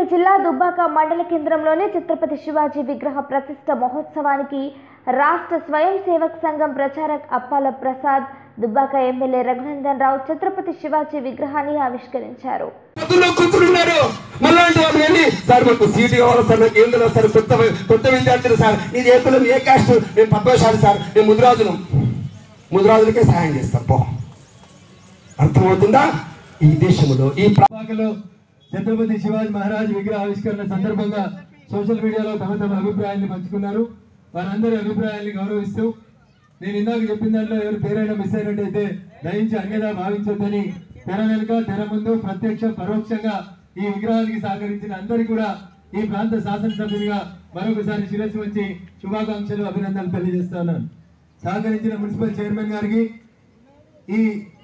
జిల్లా దుబ్బాక మండల కేంద్రంలోని ఛత్రపతి శివాజీ విగ్రహ ప్రతిష్ట మహోత్సవానికి రాష్ట్ర స్వయం సేవక్ సంఘం ప్రచారక్ అప్పాల ప్రసాద్ దుబ్బాక ఎమ్మెల్యే రఘునందన్ రావు ఛత్రపతి శివాజీ విగ్రహాన్ని ఆవిష్కరించారు పొద్దుల్లో కూర్చున్నారు మళ్ళీ వాళ్ళు వెళ్ళి సార్ మాకు సీటు కావాలి సార్ నాకు ఏందో సార్ కొత్త కొత్త విద్యార్థులు సార్ నీది ఏ కులం ఏ కాస్ట్ మేము పద్మశాలి సార్ మేము ముదిరాజులం ముదిరాజులకే సహాయం చేస్తాం పో అర్థమవుతుందా ఈ దేశంలో ఈ ప్ర- పాకలో ఛత్రపతి శివాజీ మహారాజ్ విగ్రహ ఆవిష్కరణ సందర్భంగా సోషల్ మీడియాలో తమ తమ అభిప్రాయాన్ని పంచుకున్నారు వారందరి అభిప్రాయాన్ని గౌరవిస్తూ నేను ఇందాక చెప్పిన దాంట్లో ఎవరి పేరైనా మిస్ అయినట్టయితే దయించి అన్యదా భావించొద్దని తెర వెనుక తెర ముందు ప్రత్యక్ష పరోక్షంగా ఈ విగ్రహానికి సహకరించిన అందరికీ కూడా ఈ ప్రాంత శాసనసభ్యునిగా మరొకసారి శిరస్సు వచ్చి శుభాకాంక్షలు అభినందనలు తెలియజేస్తున్నాను సహకరించిన మున్సిపల్ చైర్మన్ గారికి ఈ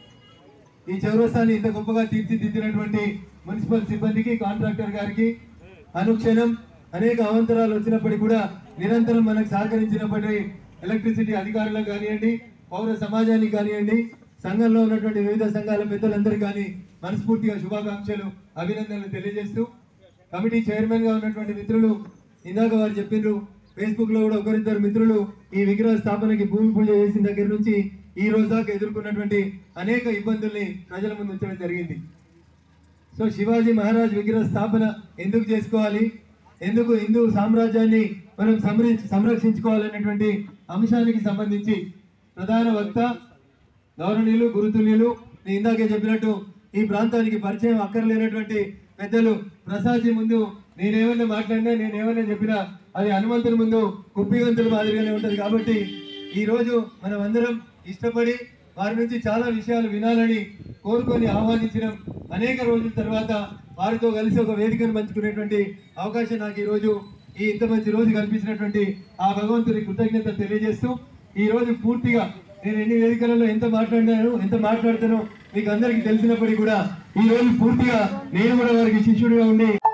ఈ చౌరస్తాన్ని ఇంత గొప్పగా తీర్చిదిద్దినటువంటి మున్సిపల్ సిబ్బందికి కాంట్రాక్టర్ గారికి అనుక్షణం అనేక అవంతరాలు వచ్చినప్పటికీ కూడా నిరంతరం మనకు సహకరించినప్పటి ఎలక్ట్రిసిటీ అధికారులకు కానివ్వండి పౌర సమాజానికి కానివ్వండి సంఘంలో ఉన్నటువంటి వివిధ సంఘాల పెద్దలందరికీ కానీ మనస్ఫూర్తిగా శుభాకాంక్షలు అభినందనలు తెలియజేస్తూ కమిటీ చైర్మన్ గా ఉన్నటువంటి మిత్రులు ఇందాక వారు చెప్పిండ్రు ఫేస్బుక్ లో కూడా ఒకరిద్దరు మిత్రులు ఈ విగ్రహ స్థాపనకి భూమి పూజ చేసిన దగ్గర నుంచి ఈ రోజు దాకా ఎదుర్కొన్నటువంటి అనేక ఇబ్బందుల్ని ప్రజల ముందు ఉంచడం జరిగింది సో శివాజీ మహారాజ్ విగ్రహ స్థాపన ఎందుకు చేసుకోవాలి ఎందుకు హిందూ సామ్రాజ్యాన్ని మనం సంరక్ష సంరక్షించుకోవాలనేటువంటి అంశానికి సంబంధించి ప్రధాన వక్త గౌరవనీయులు గురుతుల్యులు నేను ఇందాకే చెప్పినట్టు ఈ ప్రాంతానికి పరిచయం అక్కర్లేనటువంటి పెద్దలు ప్రసాద్జీ ముందు నేనేమైనా మాట్లాడినా నేనేమైనా చెప్పినా అది హనుమంతుని ముందు కుప్పిగంతుల మాదిరిగానే ఉంటుంది కాబట్టి ఈ రోజు మనం అందరం ఇష్టపడి వారి నుంచి చాలా విషయాలు వినాలని కోరుకొని ఆహ్వానించడం అనేక రోజుల తర్వాత వారితో కలిసి ఒక వేదికను పంచుకునేటువంటి అవకాశం నాకు ఈ రోజు ఈ ఇంత మంచి రోజు కల్పించినటువంటి ఆ భగవంతుని కృతజ్ఞత తెలియజేస్తూ ఈ రోజు పూర్తిగా నేను ఎన్ని వేదికలలో ఎంత మాట్లాడినాను ఎంత మాట్లాడుతానో మీకు అందరికీ తెలిసినప్పటికీ కూడా ఈ రోజు పూర్తిగా నేను కూడా వారికి శిష్యుడిగా ఉండి